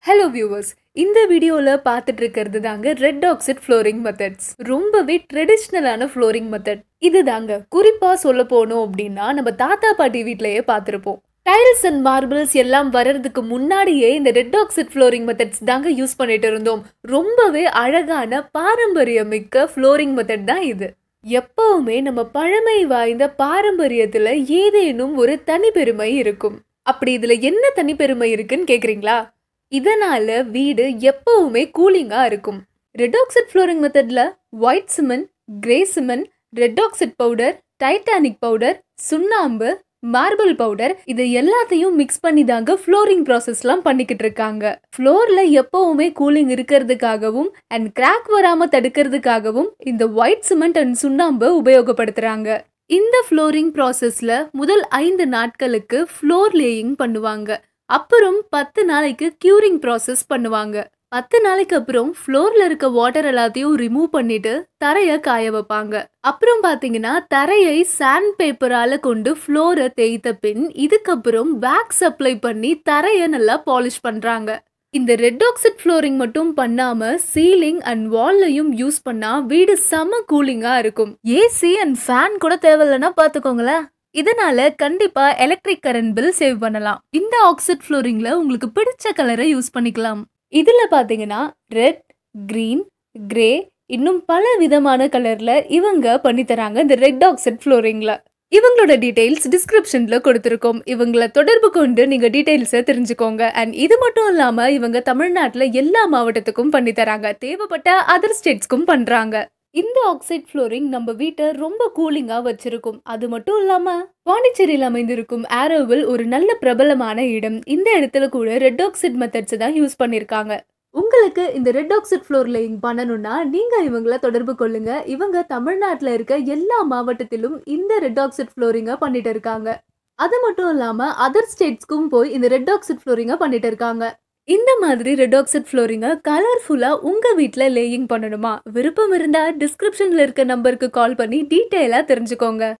hello viewers இந்த வீடியோவில் பார்த்துட்டு இருக்கிறது தாங்க ரெட் ஆக்சைட் ஃப்ளோரிங் மெத்தட்ஸ் ரொம்பவே ட்ரெடிஷ்னலான ஃப்ளோரிங் மெத்தட் இது தாங்க குறிப்பாக சொல்ல போனோம் அப்படின்னா நம்ம தாத்தா பாட்டி வீட்டிலேயே பார்த்துருப்போம் டைல்ஸ் அண்ட் மார்பிள்ஸ் எல்லாம் வர்றதுக்கு முன்னாடியே இந்த ரெட் ஆக்சைட் ஃப்ளோரிங் மெத்தட்ஸ் தாங்க யூஸ் பண்ணிட்டு இருந்தோம் ரொம்பவே அழகான பாரம்பரியமிக்க ஃப்ளோரிங் மெத்தட் தான் இது எப்பவுமே நம்ம பழமை வாய்ந்த பாரம்பரியத்துல ஏதேனும் ஒரு தனிப்பெருமை இருக்கும் அப்படி இதுல என்ன தனிப்பெருமை இருக்குன்னு கேக்குறீங்களா இதனால வீடு எப்பவுமே கூலிங்கா இருக்கும் ரெட் ஆக்சைட் ஃப்ளோரிங் மெத்தட்ல white cement grey cement red oxide powder titanic powder சுண்ணாம்பு மார்பிள் பவுடர் இது எல்லாத்தையும் மிக்ஸ் பண்ணி தாங்க ஃப்ளோரிங் ப்ராசஸ்லாம் பண்ணிக்கிட்டு இருக்காங்க ஃப்ளோர்ல எப்பவுமே கூலிங் இருக்கிறதுக்காகவும் அண்ட் கிராக் வராம தடுக்கிறதுக்காகவும் இந்த ஒயிட் சிமெண்ட் அண்ட் சுண்ணாம்பு உபயோகப்படுத்துறாங்க இந்த ஃப்ளோரிங் ப்ராசஸ்ல முதல் ஐந்து நாட்களுக்கு ஃப்ளோர் லேயிங் பண்ணுவாங்க அப்புறம் பத்து நாளைக்கு கியூரிங் ப்ராசஸ் பண்ணுவாங்க பத்து நாளைக்கு அப்புறம் ஃப்ளோர்ல இருக்க வாட்டர் எல்லாத்தையும் ரிமூவ் பண்ணிட்டு தரைய காய வைப்பாங்க அப்புறம் பாத்தீங்கன்னா தரையை சாண்ட் பேப்பரால கொண்டு ஃப்ளோரை தேய்த்த பின் இதுக்கப்புறம் வேக்ஸ் அப்ளை பண்ணி தரைய நல்லா பாலிஷ் பண்றாங்க இந்த ரெட் ஆக்சைட் ஃப்ளோரிங் மட்டும் பண்ணாம சீலிங் அண்ட் வால்லையும் யூஸ் பண்ணா வீடு செம கூலிங்கா இருக்கும் ஏசி அண்ட் ஃபேன் கூட தேவையில்லைன்னா பாத்துக்கோங்களேன் இதனால கண்டிப்பா எலக்ட்ரிக் கரண்ட் பில் சேவ் பண்ணலாம் இந்த ஆக்சைட் ஃப்ளோரிங்ல உங்களுக்கு பிடிச்ச கலரை யூஸ் பண்ணிக்கலாம் இதுல பாத்தீங்கன்னா ரெட் கிரீன் கிரே இன்னும் பல விதமான கலர்ல இவங்க பண்ணி தராங்க இந்த ரெட் ஆக்சைட் ஃப்ளோரிங்ல இவங்களோட டீடைல்ஸ் டிஸ்கிரிப்ஷன்ல கொடுத்துருக்கோம் இவங்கள தொடர்பு கொண்டு நீங்க டீடைல்ஸை தெரிஞ்சுக்கோங்க அண்ட் இது மட்டும் இல்லாம இவங்க தமிழ்நாட்டுல எல்லா மாவட்டத்துக்கும் பண்ணி தராங்க தேவைப்பட்ட அதர் ஸ்டேட்ஸ்க்கும் பண்றாங்க இந்த ஆக்சைட் ஃப்ளோரிங் நம்ம வீட்டை ரொம்ப கூலிங்கா வச்சிருக்கும் அது மட்டும் இல்லாம பாண்டிச்சேரியில் அமைந்திருக்கும் ஆரோவில் ஒரு நல்ல பிரபலமான இடம் இந்த இடத்துல கூட ரெட் ஆக்சைட் மெத்தட்ஸ் தான் யூஸ் பண்ணிருக்காங்க உங்களுக்கு இந்த ரெட் ஆக்சைட் ஃப்ளோர் லேயிங் பண்ணணும்னா நீங்க இவங்கள தொடர்பு கொள்ளுங்க இவங்க தமிழ்நாட்டில் இருக்க எல்லா மாவட்டத்திலும் இந்த ரெட் ஆக்சைட் ஃப்ளோரிங்கை பண்ணிட்டு இருக்காங்க அது மட்டும் இல்லாம அதர் ஸ்டேட்ஸ்க்கும் போய் இந்த ரெட் ஆக்சைட் ஃப்ளோரிங்கை பண்ணிட்டு இருக்காங்க இந்த மாதிரி ரெட் ஆக்சைட் ஃப்ளோரிங்கை கலர்ஃபுல்லாக உங்கள் வீட்டில் லேயிங் பண்ணணுமா விருப்பம் இருந்தால் டிஸ்கிரிப்ஷனில் இருக்க நம்பருக்கு கால் பண்ணி டீட்டெயிலாக தெரிஞ்சுக்கோங்க